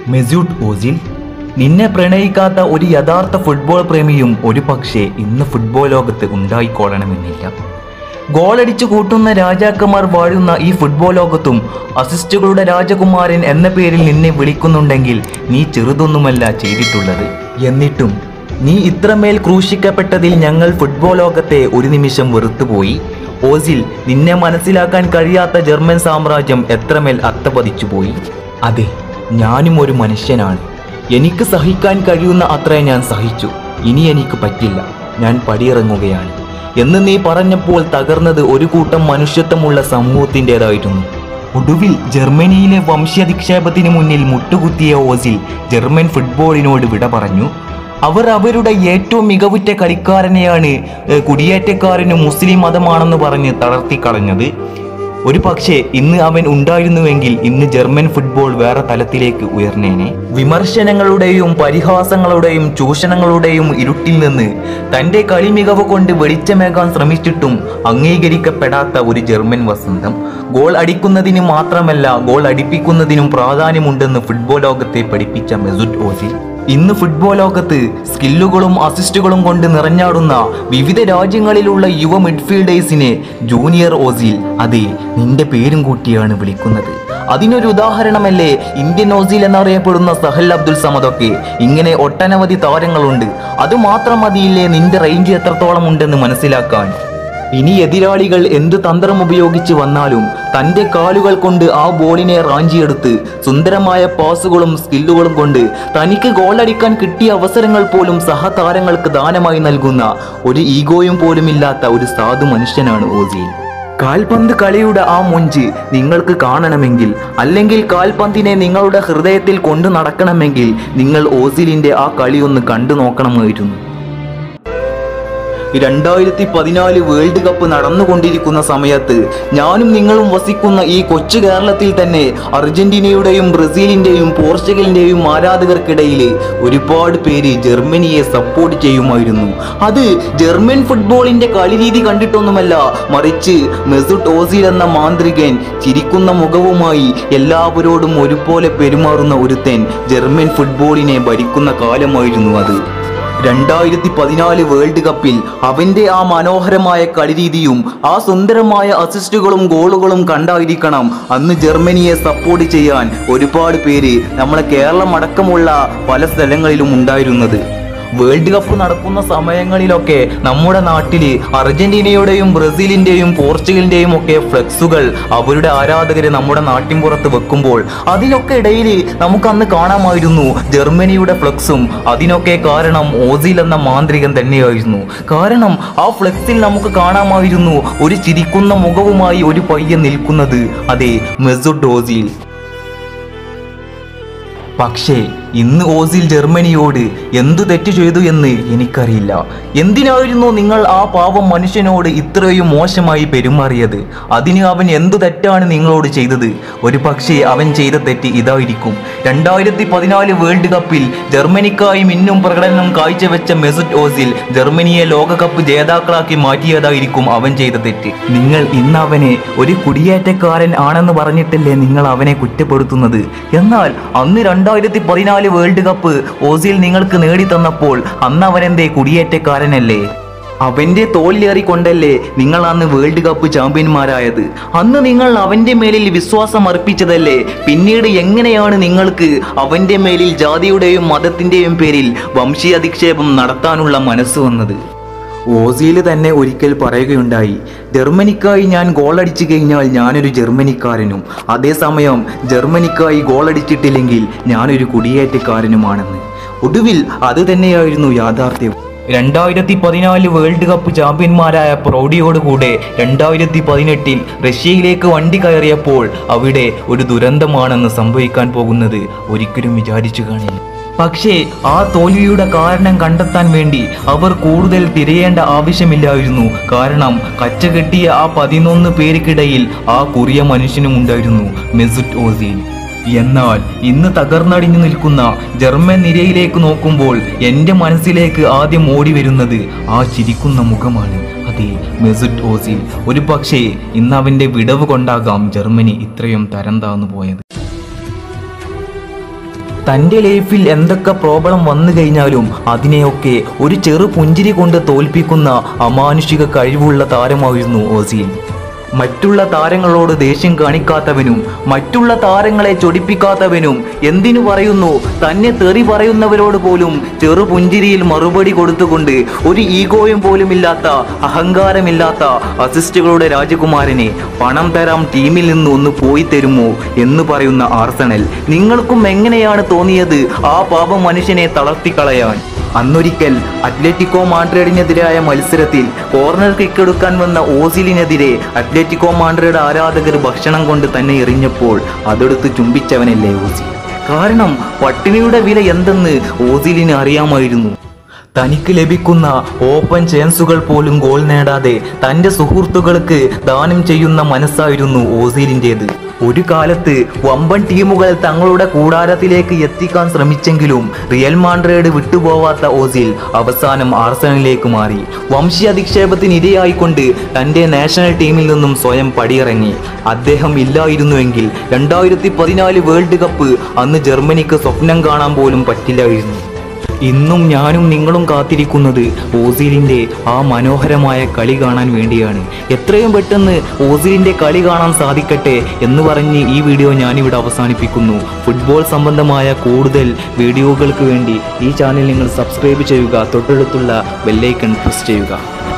Mesut Ozil നിന്നെ പ്രണയിക്കാത്ത ഒരു യഥാർത്ഥ ഫുട്ബോൾ പ്രേമിയും ഒരു പക്ഷേ ഇന്ന് ഫുട്ബോൾ ലോകത്ത് ഉണ്ടായിക്കൊള്ളണമെന്നില്ല ഗോളടിച്ചു കൂട്ടുന്ന രാജാക്കന്മാർ വാഴുന്ന ഈ ഫുട്ബോൾ ലോകത്തും അസിസ്റ്റുകളുടെ രാജകുമാരൻ എന്ന പേരിൽ നിന്നെ വിളിക്കുന്നുണ്ടെങ്കിൽ നീ ചെറുതൊന്നുമല്ല ചെയ്തിട്ടുള്ളത് എന്നിട്ടും നീ ഇത്രമേൽ ക്രൂശിക്കപ്പെട്ടതിൽ ഞങ്ങൾ ഫുട്ബോൾ ലോകത്തെ ഒരു നിമിഷം വെറുത്തുപോയി ഓസിൽ നിന്നെ മനസ്സിലാക്കാൻ കഴിയാത്ത ജർമ്മൻ സാമ്രാജ്യം എത്രമേൽ അത്തപതിച്ചുപോയി അതെ ഞാനും ഒരു മനുഷ്യനാണ് എനിക്ക് സഹിക്കാൻ കഴിയുന്ന അത്രേ ഞാൻ സഹിച്ചു ഇനി എനിക്ക് പറ്റില്ല ഞാൻ പടിയിറങ്ങുകയാണ് എന്ന് നീ പറഞ്ഞപ്പോൾ തകർന്നത് ഒരു കൂട്ടം മനുഷ്യത്വമുള്ള സമൂഹത്തിൻ്റെതായിരുന്നു ഒടുവിൽ ജർമ്മനിയിലെ വംശധിക്ഷേപത്തിന് മുന്നിൽ മുട്ടുകുത്തിയ ഓസിൽ ജർമ്മൻ ഫുട്ബോളിനോട് വിട പറഞ്ഞു അവർ അവരുടെ ഏറ്റവും മികവുറ്റ കളിക്കാരനെയാണ് ഏഹ്, കുടിയേറ്റക്കാരന് മുസ്ലിം മതമാണെന്ന് പറഞ്ഞ് തളർത്തിക്കളഞ്ഞത് ഒരു പക്ഷേ ഇന്ന് അവൻ ഉണ്ടായിരുന്നുവെങ്കിൽ ഇന്ന് ജർമ്മൻ ഫുട്ബോൾ വേറെ തലത്തിലേക്ക് ഉയർന്നേനെ വിമർശനങ്ങളുടെയും പരിഹാസങ്ങളുടെയും ചൂഷണങ്ങളുടെയും ഇരുട്ടിൽ നിന്ന് തന്റെ കളി മികവ് കൊണ്ട് വെളിച്ചമേകാൻ ശ്രമിച്ചിട്ടും അംഗീകരിക്കപ്പെടാത്ത ഒരു ജർമ്മൻ വസന്തം ഗോൾ അടിക്കുന്നതിന് മാത്രമല്ല ഗോൾ അടിപ്പിക്കുന്നതിനും പ്രാധാന്യമുണ്ടെന്ന് ഫുട്ബോൾ ലോകത്തെ പഠിപ്പിച്ച മെസുറ്റ് ഓസിൽ ഇന്ന് ഫുട്ബോൾ ലോകത്ത് സ്കില്ലുകളും അസിസ്റ്റുകളും കൊണ്ട് നിറഞ്ഞാടുന്ന വിവിധ രാജ്യങ്ങളിലുള്ള യുവ മിഡ്ഫീൽഡേഴ്സിനെ ജൂനിയർ ഓസിൽ അതെ നിന്റെ പേരും കൂട്ടിയാണ് വിളിക്കുന്നത് അതിനൊരു ഉദാഹരണമല്ലേ ഇന്ത്യൻ ഓസിൽ എന്നറിയപ്പെടുന്ന സഹൽ അബ്ദുൽ സമദൊക്കെ ഇങ്ങനെ ഒട്ടനവധി താരങ്ങളുണ്ട് അതുമാത്രം മതിയില്ലേ നിന്റെ റേഞ്ച് എത്രത്തോളം ഉണ്ടെന്ന് മനസ്സിലാക്കാൻ ഇനി എതിരാളികൾ എന്ത് തന്ത്രം ഉപയോഗിച്ച് വന്നാലും തന്റെ കാലുകൾ കൊണ്ട് ആ ബോളിനെ റാഞ്ചിയെടുത്ത് സുന്ദരമായ പാസുകളും സ്കില്ലുകളും കൊണ്ട് തനിക്ക് ഗോളടിക്കാൻ കിട്ടിയ അവസരങ്ങൾ പോലും സഹതാരങ്ങൾക്ക് ദാനമായി നൽകുന്ന ഒരു ഈഗോയും പോലുമില്ലാത്ത ഒരു സാധു മനുഷ്യനാണ് ഓസിൽ കാൽപന്ത് കളിയുടെ ആ മൊഞ്ച് നിങ്ങൾക്ക് കാണണമെങ്കിൽ അല്ലെങ്കിൽ കാൽപന്തിനെ നിങ്ങളുടെ ഹൃദയത്തിൽ കൊണ്ടു നടക്കണമെങ്കിൽ നിങ്ങൾ ഓസിലിന്റെ ആ കളി ഒന്ന് കണ്ടു നോക്കണമായിരുന്നു രണ്ടായിരത്തി പതിനാല് വേൾഡ് കപ്പ് നടന്നുകൊണ്ടിരിക്കുന്ന സമയത്ത് ഞാനും നിങ്ങളും വസിക്കുന്ന ഈ കൊച്ചു കേരളത്തിൽ തന്നെ അർജന്റീനയുടെയും ബ്രസീലിന്റെയും പോർച്ചുഗലിന്റെയും ആരാധകർക്കിടയിൽ ഒരുപാട് പേര് ജർമ്മനിയെ സപ്പോർട്ട് ചെയ്യുമായിരുന്നു അത് ജർമ്മൻ ഫുട്ബോളിന്റെ കളിരീതി കണ്ടിട്ടൊന്നുമല്ല മറിച്ച് മെസുട്ട് ഓസിൽ എന്ന മാന്ത്രികൻ ചിരിക്കുന്ന മുഖവുമായി എല്ലാവരോടും ഒരുപോലെ പെരുമാറുന്ന ഒരുത്തൻ ജർമ്മൻ ഫുട്ബോളിനെ ഭരിക്കുന്ന കാലമായിരുന്നു അത് രണ്ടായിരത്തി പതിനാല് വേൾഡ് കപ്പിൽ അവന്റെ ആ മനോഹരമായ കളിരീതിയും ആ സുന്ദരമായ അസിസ്റ്റുകളും ഗോളുകളും കണ്ടായിരിക്കണം അന്ന് ജർമ്മനിയെ സപ്പോർട്ട് ചെയ്യാൻ ഒരുപാട് പേര് നമ്മളെ കേരളം അടക്കമുള്ള പല സ്ഥലങ്ങളിലും ഉണ്ടായിരുന്നത് വേൾഡ് കപ്പ് നടക്കുന്ന സമയങ്ങളിലൊക്കെ നമ്മുടെ നാട്ടിൽ അർജന്റീനയുടെയും ബ്രസീലിന്റെയും പോർച്ചുഗലിന്റെയും ഒക്കെ ഫ്ലെക്സുകൾ അവരുടെ ആരാധകരെ നമ്മുടെ നാട്ടിൻപുറത്ത് വെക്കുമ്പോൾ അതിനൊക്കെ ഇടയിൽ നമുക്ക് അന്ന് കാണാമായിരുന്നു ജർമ്മനിയുടെ ഫ്ലെക്സും അതിനൊക്കെ കാരണം ഓസിൽ എന്ന മാന്ത്രികൻ തന്നെയായിരുന്നു കാരണം ആ ഫ്ലെക്സിൽ നമുക്ക് കാണാമായിരുന്നു ഒരു ചിരിക്കുന്ന മുഖവുമായി ഒരു പയ്യൻ നിൽക്കുന്നത് അതെ മെസുഡ് ഓസിൽ പക്ഷേ ഇന്ന് ഓസിൽ ജർമ്മനിയോട് എന്തു തെറ്റ് ചെയ്തു എന്ന് എനിക്കറിയില്ല എന്തിനായിരുന്നു നിങ്ങൾ ആ പാവം മനുഷ്യനോട് ഇത്രയും മോശമായി പെരുമാറിയത് അതിന് അവൻ എന്തു തെറ്റാണ് നിങ്ങളോട് ചെയ്തത് ഒരു പക്ഷേ അവൻ ചെയ്ത തെറ്റ് ഇതായിരിക്കും രണ്ടായിരത്തി പതിനാല് വേൾഡ് കപ്പിൽ ജർമ്മനിക്കായി മിന്നും പ്രകടനം കാഴ്ചവെച്ച മെസുറ്റ് ഓസിൽ ജർമ്മനിയെ ലോകകപ്പ് ജേതാക്കളാക്കി മാറ്റിയതായിരിക്കും അവൻ ചെയ്ത തെറ്റ് നിങ്ങൾ ഇന്ന് അവനെ ഒരു കുടിയേറ്റക്കാരൻ ആണെന്ന് പറഞ്ഞിട്ടല്ലേ നിങ്ങൾ അവനെ കുറ്റപ്പെടുത്തുന്നത് എന്നാൽ അന്ന് രണ്ടായിരത്തി പതിനാല് വേൾഡ് കപ്പ് ഓസിൽ നിങ്ങൾക്ക് നേടിത്തന്നപ്പോൾ അന്ന് അവനെന്തേ കുടിയേറ്റക്കാരനല്ലേ അവന്റെ തോലിലേറിക്കൊണ്ടല്ലേ നിങ്ങൾ അന്ന് വേൾഡ് കപ്പ് ചാമ്പ്യന്മാരായത് അന്ന് നിങ്ങൾ അവന്റെ മേലിൽ വിശ്വാസം അർപ്പിച്ചതല്ലേ പിന്നീട് എങ്ങനെയാണ് നിങ്ങൾക്ക് അവന്റെ മേലിൽ ജാതിയുടെയും മതത്തിന്റെയും പേരിൽ വംശീയ അധിക്ഷേപം നടത്താനുള്ള മനസ്സ് വന്നത് ഓസിയിൽ തന്നെ ഒരിക്കൽ പറയുകയുണ്ടായി ജർമ്മനിക്കായി ഞാൻ ഗോളടിച്ചു കഴിഞ്ഞാൽ ഞാനൊരു ജർമ്മനിക്കാരനും അതേസമയം ജർമ്മനിക്കായി ഗോളടിച്ചിട്ടില്ലെങ്കിൽ ഞാനൊരു കുടിയേറ്റക്കാരനുമാണെന്ന് ഒടുവിൽ അത് തന്നെയായിരുന്നു യാഥാർത്ഥ്യം രണ്ടായിരത്തി പതിനാല് വേൾഡ് കപ്പ് ചാമ്പ്യന്മാരായ പ്രൗഢിയോടുകൂടെ രണ്ടായിരത്തി പതിനെട്ടിൽ റഷ്യയിലേക്ക് വണ്ടി കയറിയപ്പോൾ അവിടെ ഒരു ദുരന്തമാണെന്ന് സംഭവിക്കാൻ പോകുന്നത് ഒരിക്കലും വിചാരിച്ചു കാണില്ല പക്ഷേ ആ തോൽവിയുടെ കാരണം കണ്ടെത്താൻ വേണ്ടി അവർ കൂടുതൽ തിരയേണ്ട ആവശ്യമില്ലായിരുന്നു കാരണം കച്ചകെട്ടിയ ആ പതിനൊന്ന് പേർക്കിടയിൽ ആ കുറിയ മനുഷ്യനും ഉണ്ടായിരുന്നു മെസുറ്റ് ഓസീൽ എന്നാൽ ഇന്ന് തകർന്നടിഞ്ഞു നിൽക്കുന്ന ജർമ്മൻ നിരയിലേക്ക് നോക്കുമ്പോൾ എൻ്റെ മനസ്സിലേക്ക് ആദ്യം ഓടി വരുന്നത് ആ ചിരിക്കുന്ന മുഖമാണ് അതെ മെസുറ്റ് ഓസിൽ ഒരു പക്ഷേ ഇന്ന് അവൻ്റെ വിടവ് കൊണ്ടാകാം ജർമ്മനി ഇത്രയും തരം താന്നു പോയത് തൻ്റെ ലൈഫിൽ എന്തൊക്കെ പ്രോബ്ലം വന്നു കഴിഞ്ഞാലും അതിനെയൊക്കെ ഒരു ചെറു പുഞ്ചിരി കൊണ്ട് തോൽപ്പിക്കുന്ന അമാനുഷിക കഴിവുള്ള താരമായിരുന്നു ഓസീൽ മറ്റുള്ള താരങ്ങളോട് ദേഷ്യം കാണിക്കാത്തവനും മറ്റുള്ള താരങ്ങളെ ചൊടിപ്പിക്കാത്തവനും എന്തിനു പറയുന്നു തന്നെ തെറി പറയുന്നവരോട് പോലും ചെറു പുഞ്ചിരിയിൽ മറുപടി കൊടുത്തുകൊണ്ട് ഒരു ഈഗോയും പോലുമില്ലാത്ത അഹങ്കാരമില്ലാത്ത അസിസ്റ്റുകളുടെ രാജകുമാരനെ പണം തരാം ടീമിൽ നിന്ന് ഒന്ന് പോയി തരുമോ എന്ന് പറയുന്ന ആർസണൽ നിങ്ങൾക്കും എങ്ങനെയാണ് തോന്നിയത് ആ പാപം മനുഷ്യനെ തളർത്തിക്കളയാൻ അന്നൊരിക്കൽ അത്ലറ്റിക്കോ മാഡ്രിഡിനെതിരായ മത്സരത്തിൽ കോർണർ കിക്ക് എടുക്കാൻ വന്ന ഓസിലിനെതിരെ അത്ലറ്റിക്കോ മാഡ്രിഡ് ആരാധകർ ഭക്ഷണം കൊണ്ട് തന്നെ എറിഞ്ഞപ്പോൾ അതെടുത്ത് ചുംബിച്ചവനല്ലേ ഓസിൽ കാരണം പട്ടിണിയുടെ വില എന്തെന്ന് ഓസിലിന് അറിയാമായിരുന്നു തനിക്ക് ലഭിക്കുന്ന ഓപ്പൺ ചാൻസുകൾ പോലും ഗോൾ നേടാതെ തൻ്റെ സുഹൃത്തുക്കൾക്ക് ദാനം ചെയ്യുന്ന മനസ്സായിരുന്നു ഓസീലിൻ്റേത് ഒരു കാലത്ത് വമ്പൻ ടീമുകൾ തങ്ങളുടെ കൂടാരത്തിലേക്ക് എത്തിക്കാൻ ശ്രമിച്ചെങ്കിലും റിയൽ മാൻഡ്രേഡ് വിട്ടുപോവാത്ത ഓസിൽ അവസാനം ആർസണലിലേക്ക് മാറി വംശീയ അധിക്ഷേപത്തിന് ഇരയായിക്കൊണ്ട് തൻ്റെ നാഷണൽ ടീമിൽ നിന്നും സ്വയം പടിയിറങ്ങി അദ്ദേഹം ഇല്ലായിരുന്നുവെങ്കിൽ രണ്ടായിരത്തി പതിനാല് വേൾഡ് കപ്പ് അന്ന് ജർമ്മനിക്ക് സ്വപ്നം കാണാൻ പോലും പറ്റില്ലായിരുന്നു ഇന്നും ഞാനും നിങ്ങളും കാത്തിരിക്കുന്നത് ഓസിലിന്റെ ആ മനോഹരമായ കളി കാണാൻ വേണ്ടിയാണ് എത്രയും പെട്ടെന്ന് ഓസിലിന്റെ കളി കാണാൻ സാധിക്കട്ടെ എന്ന് പറഞ്ഞ് ഈ വീഡിയോ ഞാനിവിടെ അവസാനിപ്പിക്കുന്നു ഫുട്ബോൾ സംബന്ധമായ കൂടുതൽ വീഡിയോകൾക്ക് വേണ്ടി ഈ ചാനൽ നിങ്ങൾ സബ്സ്ക്രൈബ് ചെയ്യുക തൊട്ടടുത്തുള്ള ബെല്ലൈക്കൺ പ്രസ് ചെയ്യുക